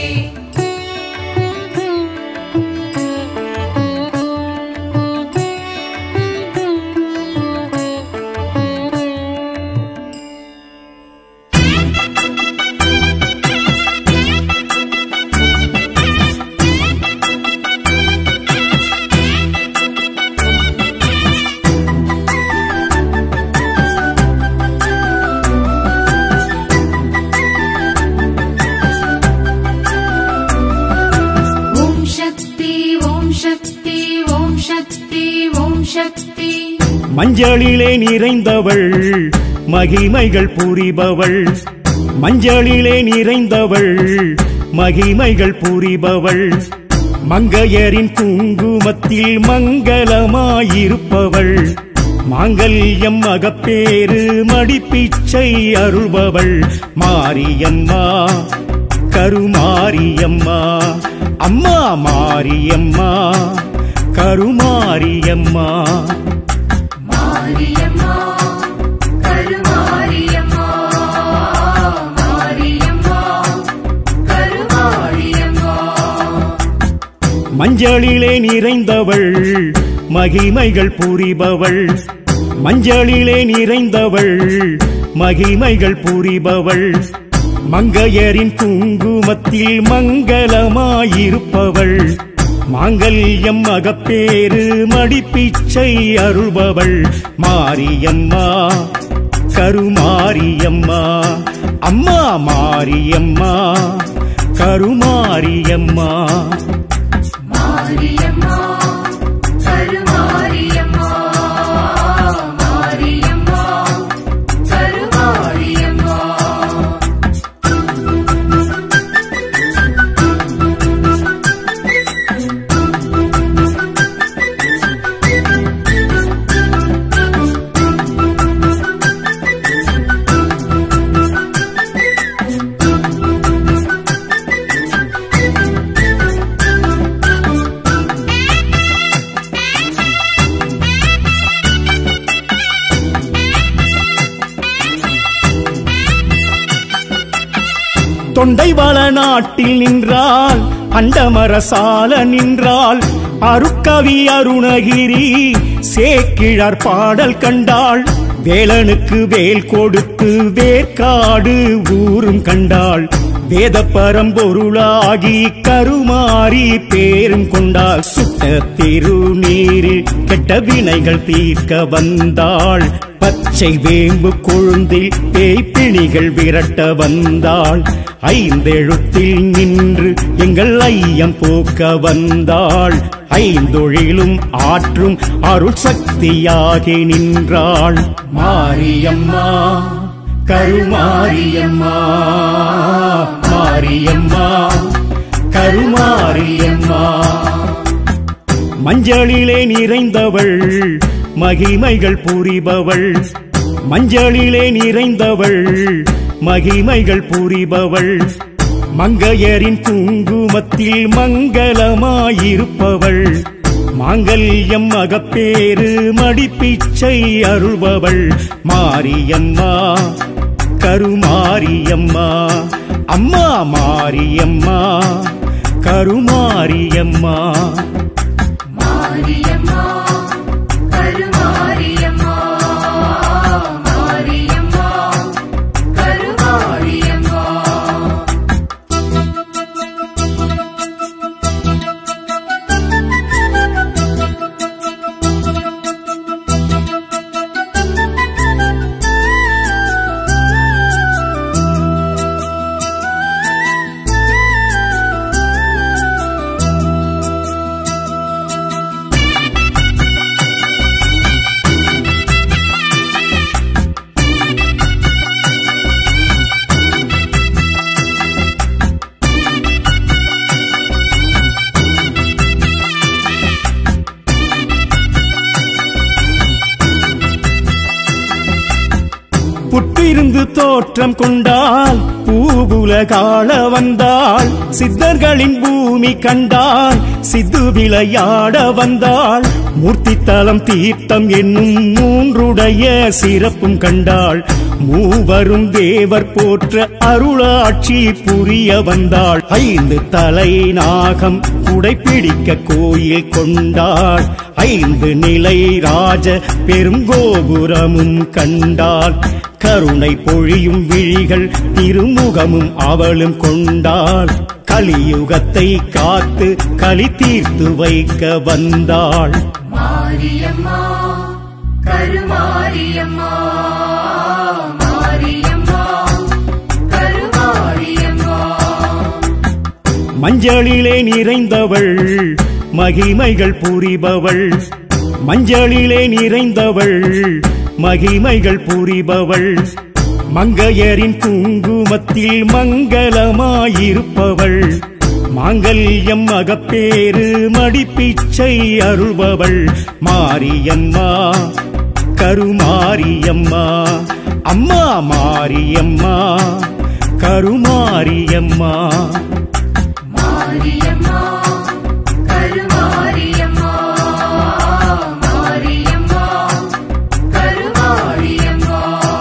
Speaker 3: ஓம் சக்தி ஓம் சக்தி ஓம் சக்தி ஓம் சக்தி
Speaker 4: மஞ்சளிலே நிறைந்தவள் மகிமைகள் புரிபவள் மஞ்சளிலே நிறைந்தவள் மகிமைகள் புரிபவள் மங்கையரின் குங்குமத்தில் மங்களமாயிருப்பவள் மாங்கல்யம் மகப்பேறு மடிப்பிச்சை அருள்பவள் மாரியம்மா கருமாரியம்மா அம்மா மாரியம்மா கருமாரியம்மா
Speaker 3: மாரியம்மா கருமாரியம்மா மாரியம்மா கருமாரியம்மா
Speaker 4: மஞ்சளிலே நிறைந்தவள் மகிமைகள் புரிபவள் மஞ்சளிலே நிறைந்தவள் மகிமைகள் புரிபவள் மங்கையரின் குங்குமத்தில் மங்களமாயிருப்பவள் மாங்கல்யம் மகப்பேறு மடிப்பிச்சை அருள்பவள் மாரியம்மா கருமாரியம்மா அம்மா மாரியம்மா கருமாரியம்மா
Speaker 3: மாரியம்மா கருமாரியம்மா மாரியம்மா கருமாரியம்மா
Speaker 4: தொண்டை வள நாட்டில் நின்றால் அண்டமரசால நின்றால் அருக்கவி அருணகிரி சேக்கிழார் பாடல் கண்டாள் வேலனுக்கு வேல் கொடுத்து வேர்க்காடு ஊரும் கண்டாள் வேத பரம்பொருளாகி கருமாறி பேரும் கொண்டாள் சுட்ட திருநீரில் கெட்ட வினைகள் தீர்க்க வந்தாள் பச்சை வேம்பு கொழுந்தில் பேய்ப்பிணிகள் விரட்ட வந்தாள் ஐந்தெழுத்தில் நின்று எங்கள் ஐயம் போக்க வந்தாள் ஐந்தொழிலும் ஆற்றும் அருள் சக்தியாகி நின்றாள் மாரியம்மா கருமாரியம்மா மாரியம்மா கருமாரியம்மா மஞ்சளிலே நிறைந்தவள் மகிமைகள் புரிபவள் மஞ்சளிலே நிறைந்தவள் மகிமைகள் புரிபவள் மங்கையரின் குங்குமத்தில் மங்களமாயிருப்பவள் மாங்கல்யம் மகப்பேறு மடிப்பிச்சை அருள்பவள் மாரியம்மா கருமாரியம்மா அம்மா மாரியம்மா கருமாரியம்மா
Speaker 3: மாரியம்மா கருமாரியம்மா மாரியம்மா கருமாரியம்மா
Speaker 4: பூவிருந்து தோற்றம் கொண்டால் பூவுலகாள வந்தாள் சித்தர்களின் பூமி கண்டாள் சித்து விளையாட வந்தாள் மூர்த்தித்தலம் தீர்த்தம் என்னும் மூன்றுடைய சிறப்பும் கண்டாள் மூவரும் தேவர் போற்ற அருளாட்சி புரிய வந்தாள் ஐந்து தலை நாகம் குடைப்பிடிக்க கோயில் கொண்டாள் ஐந்து நிலை ராஜ பெருங்கோபுரமும் கண்டாள் கருணை பொழியும் விழிகள் திருமுகமும் அவளும் கொண்டாள் கலியுகத்தை காத்து களி தீர்த்து வைக்க வந்தாள்
Speaker 2: மாரியம்மா கருமாரியம்மா மாரியம்மா கருமாரியம்மா
Speaker 4: மஞ்சளிலே நிறைந்தவள் மகிமைகள் புரிபவள் மஞ்சளிலே நிறைந்தவள் மகிமைகள் புரிபவள் மங்கையரின் குங்குமத்தில் மங்களமாயிருப்பவள் மாங்கல்யம் அகப்பேறு மடிப்பிச்சை அருள்பவள் மாரியம்மா கருமாரியம்மா அம்மா மாரியம்மா கருமாரியம்மா
Speaker 2: மாரியம்மா கருமாரியம்மா மாரியம்மா கருமாரியம்மா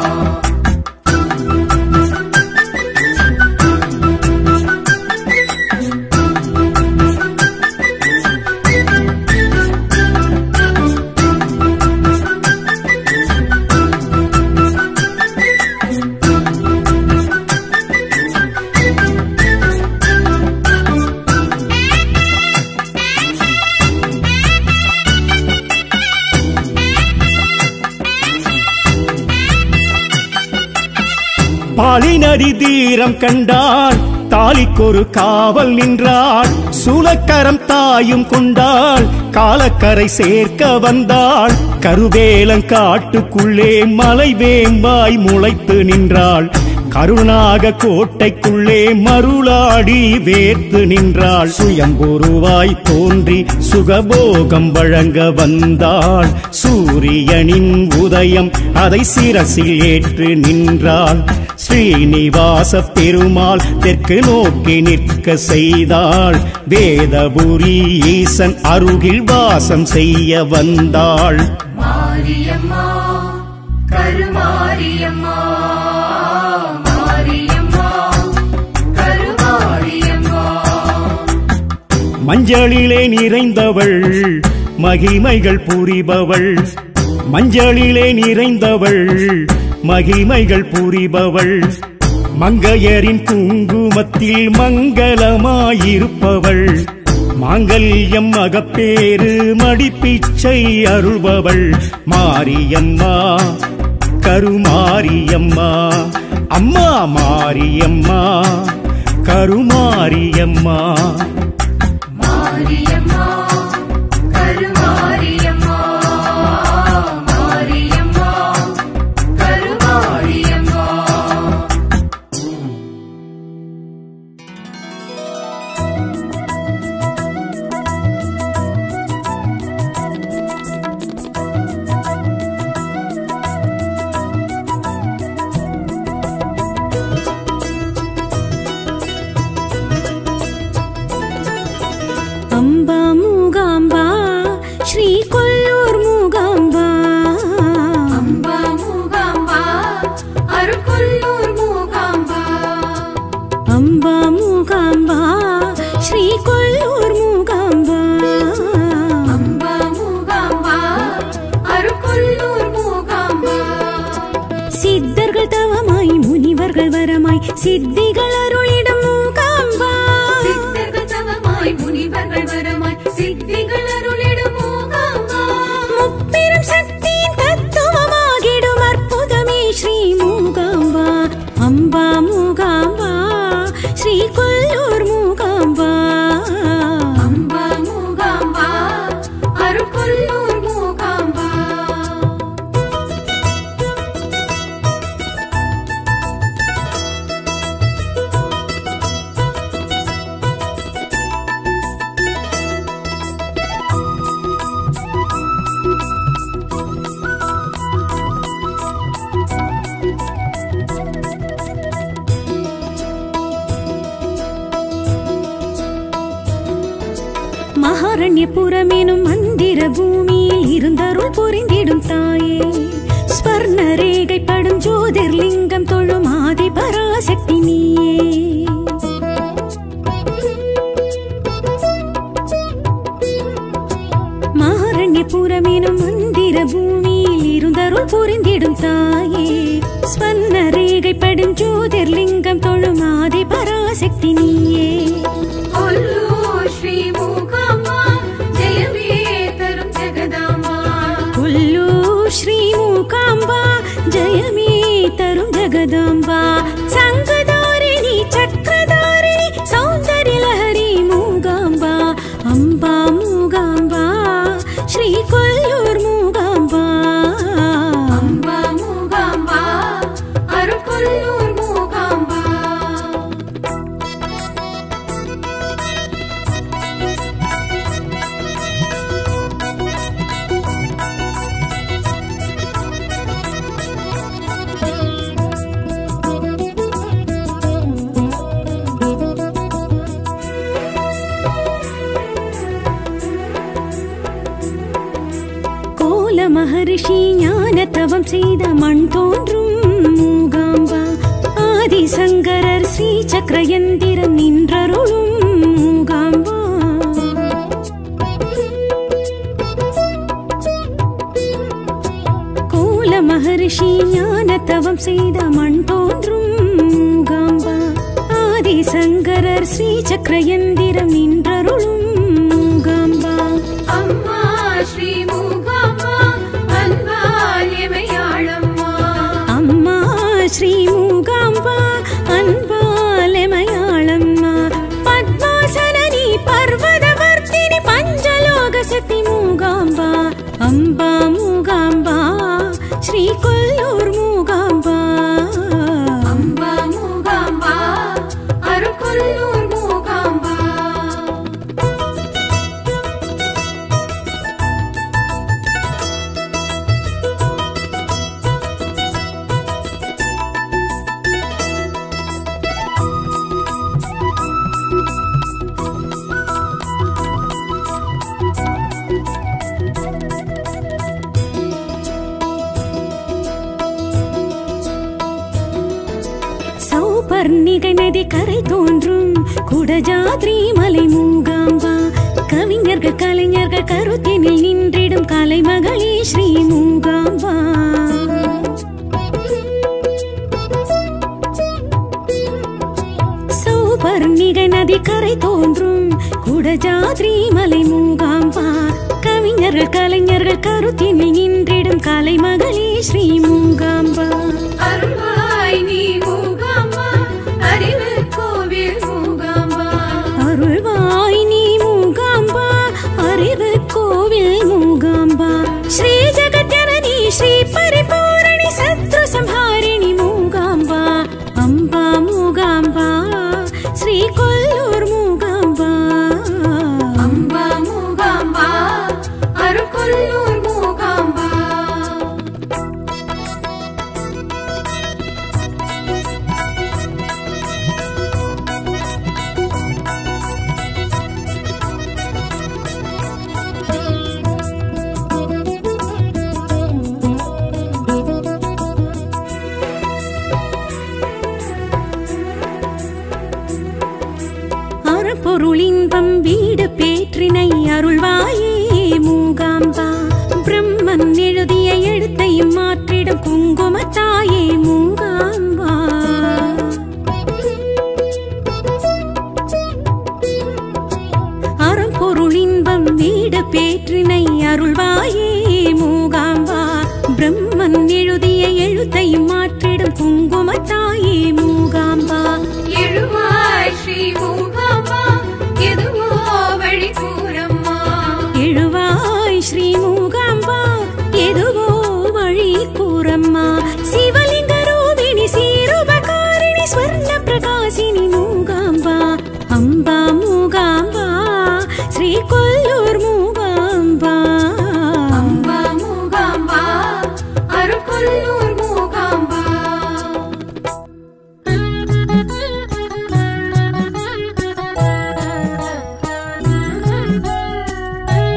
Speaker 4: பாலினதி தீரம் கண்டாள் தாலிக்கொரு காவல் நின்றாள் சூலக்கரம் தாயும் கொண்டாள் காலக்கரை சேர்க்க வந்தாள் கருவேலங்காட்டுக்குள்ளே மலை வேம்பாய் முளைத்து நின்றாள் கருணாக கோட்டைக்குள்ளே மருளாடி வேர்த்து நின்றாள் சுயம்புருவாய் தோன்றி சுகபோகம் வழங்க வந்தாள் சூரியனின் உதயம் அதை சிரசில் ஏற்று நின்றாள் ஸ்ரீனிவாச பெருமாள் தெற்கு நோக்கி நிற்க செய்தாள் வேதபுரி ஈசன் அருகில் வாசம் செய்ய வந்தாள்
Speaker 2: மாரியம்மா கருமாரியம்மா மாரியம்மா கருமாரியம்மா
Speaker 4: மஞ்சளிலே நிறைந்தவள் மகிமைகள் புரிபவள் மஞ்சளிலே நிறைந்தவள் மகிமைகள் புரிபவள் மங்கையரின் குங்குமத்தில் மங்களமாயிருப்பவள் மாங்கல்யம் அகப்பேறு மடிப்பிச்சை அருள்பவள் மாரியம்மா கருமாரியம்மா அம்மா மாரியம்மா கருமாரியம்மா
Speaker 2: மாரியம்மா கருமாரியம்மா மாரியம்மா கருமாரியம்மா
Speaker 1: அம்பா மூகாம்பா ஸ்ரீ கொல்லூர் மூகாம்பா
Speaker 3: அம்பா மூகாம்பா அருள்கொல்லூர் மூகாம்பா
Speaker 1: அம்பா மூகாம்பா ஸ்ரீ கொல்லூர் மூகாம்பா
Speaker 3: அம்பா மூகாம்பா அருள்கொல்லூர் மூகாம்பா
Speaker 1: சித்தர்கள் தவமாய் முனிவர்கள் வரமாய் சித்திகள் அருளிடம் மூகாம்பா
Speaker 3: சித்தர்கள் தவமாய் முனிவர்கள் வரமாய் சித்திகள் அருளிடும் மூகாம்பா
Speaker 1: முப்பெரும் சக்தியின் தத்துவமாகிடும் அற்புதமே ஸ்ரீ மூகாம்பா அம்பா மூகாம்பா ஸ்ரீ கொல்லூர் மூகாம்பா
Speaker 3: அம்பா மூகாம்பா அருள்கொல்லூர் மூகாம்பா
Speaker 1: மாரண்யபுரமெனும் மந்திர பூமியில் இருந்தருள் புரிந்திடும் தாயே ஸ்வர்ண ரேகைப்படும் ஜோதிர்லிங்கம் தொழும் ஆதி பராசக்தி நீயே மாரண்யபுரமெனும் மந்திர பூமியில் இருந்தருள் புரிந்திடும் தாயே ஸ்வர்ண ரேகைப்படும் ஜோதிர்லிங்கம் தொழும் ஆதி பராசக்தி நீயே
Speaker 3: கொல்லூர் ஸ்ரீ மூகாம்பா ஜெயமே தரும் ஜெகதாம்பா
Speaker 1: கொல்லூர் ஸ்ரீ மூகாம்பா ஜெயமே தரும் ஜெகதாம்பா சங்கதாரிணி சக்கரதாரிணி சௌந்தர்ய லஹரி மூகாம்பா அம்பா மூகாம்பா ஸ்ரீ கொல்லூர் மூகாம்பா
Speaker 3: அம்பா மூகாம்பா அருள்கொல்லூர் மூகாம்பா
Speaker 1: கோல மகரிஷி ஞான தவம் செய்த மண் தோன்றும் மூகாம்பா ஆதிசங்கரர் ஸ்ரீ சக்கரயந்திரம் நின்றருளும் மூகாம்பா கோல மகரிஷி ஞான தவம் செய்த மண் தோன்றும் மூகாம்பா ஆதிசங்கரர் ஸ்ரீ சக்கரயந்திரம் நின்றருளும் மூகாம்பா
Speaker 3: அம்மா ஸ்ரீ மூகாம்பா அன்பால் எமையாளம்மா
Speaker 1: அம்மா ஸ்ரீ மூகாம்பா அன்பாலெமயாளம்மா பத்மாசனி பர்வதவர்த்தினி பஞ்சலோக சக்தி மூகாம்பா அம்பா மூகாம்பா ஸ்ரீ கொல்லூர் மூகாம்பா
Speaker 3: அம்பா மூகாம்பா அருள்கொல்லூர் மூகாம்பா
Speaker 1: சௌபர்ணிகை நதி கரை தோன்றும் குடஜாத்ரி மலை மூகாம்பா கவிஞர்கள் கலைஞர்கள் கருத்தினில் நின்றிடும் கலைமகளே ஸ்ரீ மூகாம்பா சௌபர்ணிகை நதி கரை தோன்றும் குடஜாத்ரி மலை மூகாம்பா கவிஞர்கள் கலைஞர்கள் கருத்தினில் நின்றிடும் கலைமகளே ஸ்ரீ மூகாம்பா
Speaker 3: அருள்வாய் நீ மூகாம்பா அறிவு கோவில் மூகாம்பா
Speaker 1: அருள்வாய் நீ மூகாம்பா அறிவு கோவில் மூகாம்பா ஸ்ரீ ஜெகத்யனனி ஸ்ரீ பரிபூரணி சத்ரு சம்ஹாரிணி மூகாம்பா அம்பா மூகாம்பா ஸ்ரீ கொல்லூர் மூகாம்பா
Speaker 3: அம்பா மூகாம்பா அருள்கொல்லூர் மூகாம்பா
Speaker 1: அறப்பொருளின்பம் வீடு பேற்றினை அருள்வாயே மூகாம்பா பிரம்மன் எழுதிய எழுத்தையும் மாற்றிடும் குங்குமத்தாயே மூகாம்பா அறம்பொருளின்பம் வீடு பேற்றினை அருள்வாயே மூகாம்பா பிரம்மன் எழுதிய எழுத்தையும் மாற்றிடும் குங்குமத்தாயே மூகாம்பா
Speaker 3: எழுவாய் ஸ்ரீ மூகாம்பா எதுவோ வழி கூறம்மா
Speaker 1: எழுவாய் ஸ்ரீ மூகாம்பா எதுவோ வழி கூறம்மா சிவலிங்க ரூபிணி சீருபகாரிணி ஸ்வர்ண பிரகாசினி மூகாம்பா அம்பா மூகாம்பா ஸ்ரீ கொல்லூர் மூகாம்பா
Speaker 3: அம்பா மூகாம்பா அருள்கொல்லூர் மூகாம்பா
Speaker 1: ஆ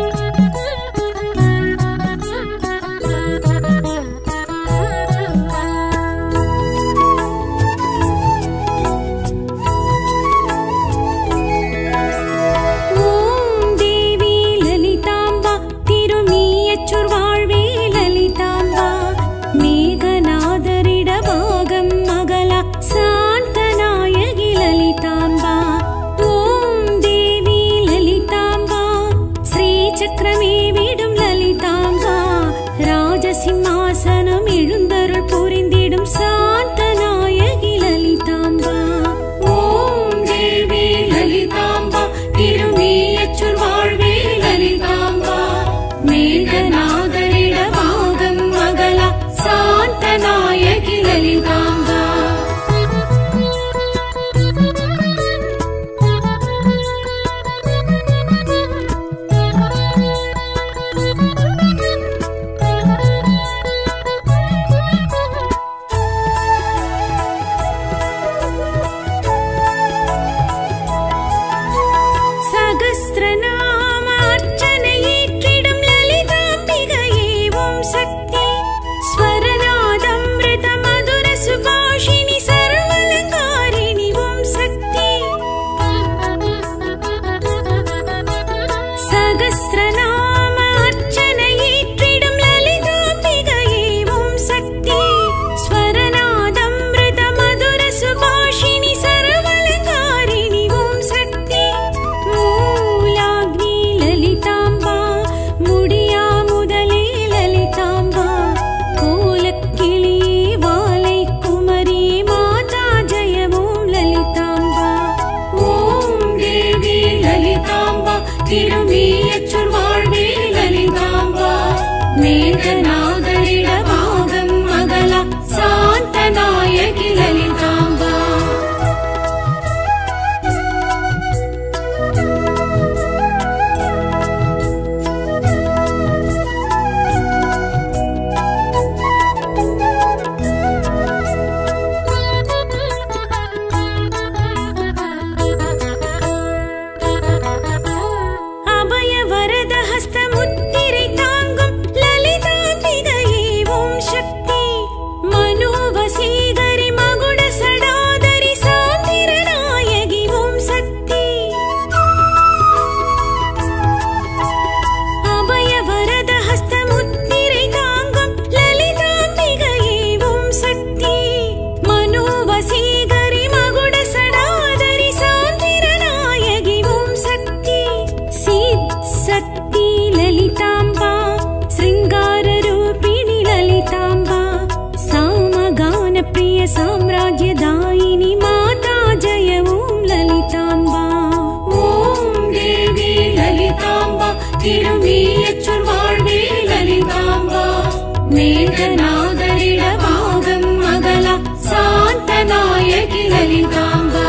Speaker 1: சக்கரமே விடும் லலிதாம்பா ராஜசிம்மாசனம் எழுந்தருள் புரிந்திடும் சாந்த நாயகி லலிதாம்பா
Speaker 3: ஓம் தேவி லலிதாம்பா திருமீயச்சுர் வாழ்வே லலிதாம்பா மேகநாதரிட பாகம் மகளா சாந்த நாயகி லலிதாம்பா
Speaker 1: சகஸ்ரநாம அர்ச்சனை ஏற்றிடும் லலிதாம்பிகையே ஓம் சக்தி ஸ்வரநாதம்ருத மதுர சுபாஷினி சர்வலங்காரிணி ஓம் சக்தி சகஸ்ரநாம அர்ச்சனை ஏற்றிடும் லலிதாம்பிகையே ஓம் சக்தி ஸ்வரநாதம்ருத மதுர சுபாஷினி சர்வலங்காரிணி ஓம் சக்தி மூலாக்னி லலிதாம்பா முடியா முதலே லலிதாம்பா கோலக்கிளியே வாலை குமரி மாதா ஜெய ஓம் லலிதாம்பா
Speaker 3: ஓம் தேவி லலிதாம்பா திருமீயச்சுர் வாழ்வே லலிதாம்பா மேகநாதரிட பாகம் மகளா சாந்த நாயகி லலிதாம்பா
Speaker 1: அபய வரத ஹஸ்த முத்திரை தாங்கும் லலிதாம்பிகையே ஓம் சக்தி மனோவசீகரி மகுட சடாதரி சாந்திர நாயகி ஓம் சக்தி அபய வரத ஹஸ்த முத்திரை தாங்கும் லலிதாம்பிகையே ஓம் சக்தி மனோவசீகரி மகுட சடாதரி சாந்திர நாயகி ஓம் சக்தி சித் சக்தி லலிதாம்பா சிருங்கார ரூபிணி லலிதாம்பா சாமகான பிரிய சாம்ராஜ்யதாயினி மாதா ஜெய ஓம் லலிதாம்பா
Speaker 3: ஓம் தேவி லலிதாம்பா திருமீயச்சுர் வாழ்வே லலிதாம்பா மேகநாதரிட பாகம் மகளா சாந்த நாயகி லலிதாம்பா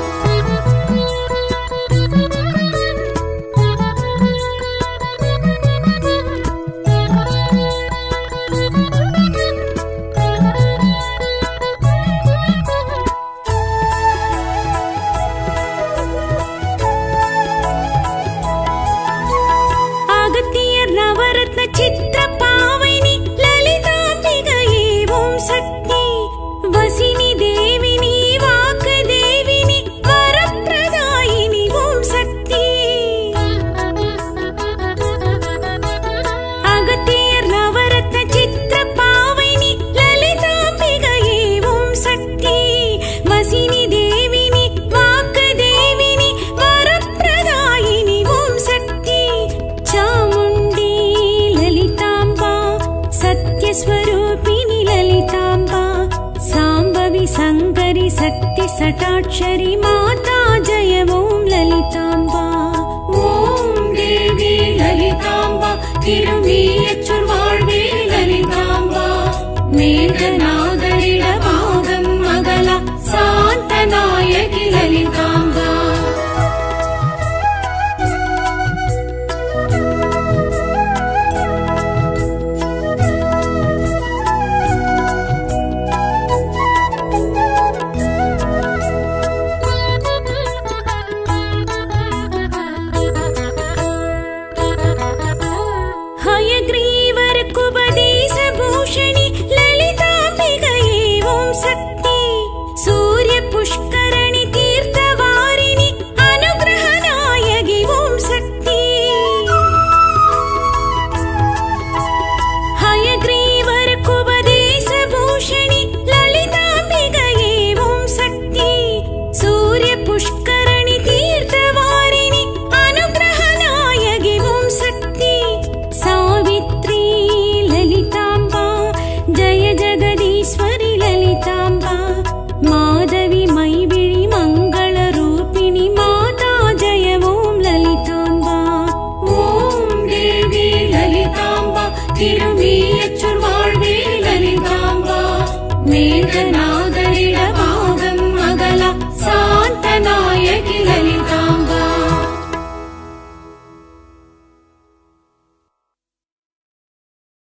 Speaker 1: அகத்தியர் நவரத்ன சித்திர பாவைனி லலிதாம்பிகையே ஓம் சக்தி வசினி தேவினி வாக்கு தேவினி வரப்பிரதாயினி ஓம் சக்தி அகத்தியர் நவரத்ன சித்திர பாவைனி லலிதாம்பிகையே ஓம் சக்தி வசினி தேவினி வாக்கு தேவினி வரப்பிரதாயினி ஓம் சக்தி சாமுண்டி லலிதாம்பா சத்யஸ்வரூபிணி லலிதாம்பா சாம்பவி சங்கரி சக்தி சட்டாட்சரி மாதா ஜெய ஓம் லலிதாம்பா
Speaker 3: ஓம் தேவி லலிதாம்பா திருமீயச்சுர் வாழ்வே லலிதாம்பா மேகநாதரிட பாகம் மகளா சாந்த நாயகி லலிதாம்பா
Speaker 1: ஹயக்ரீவ திரு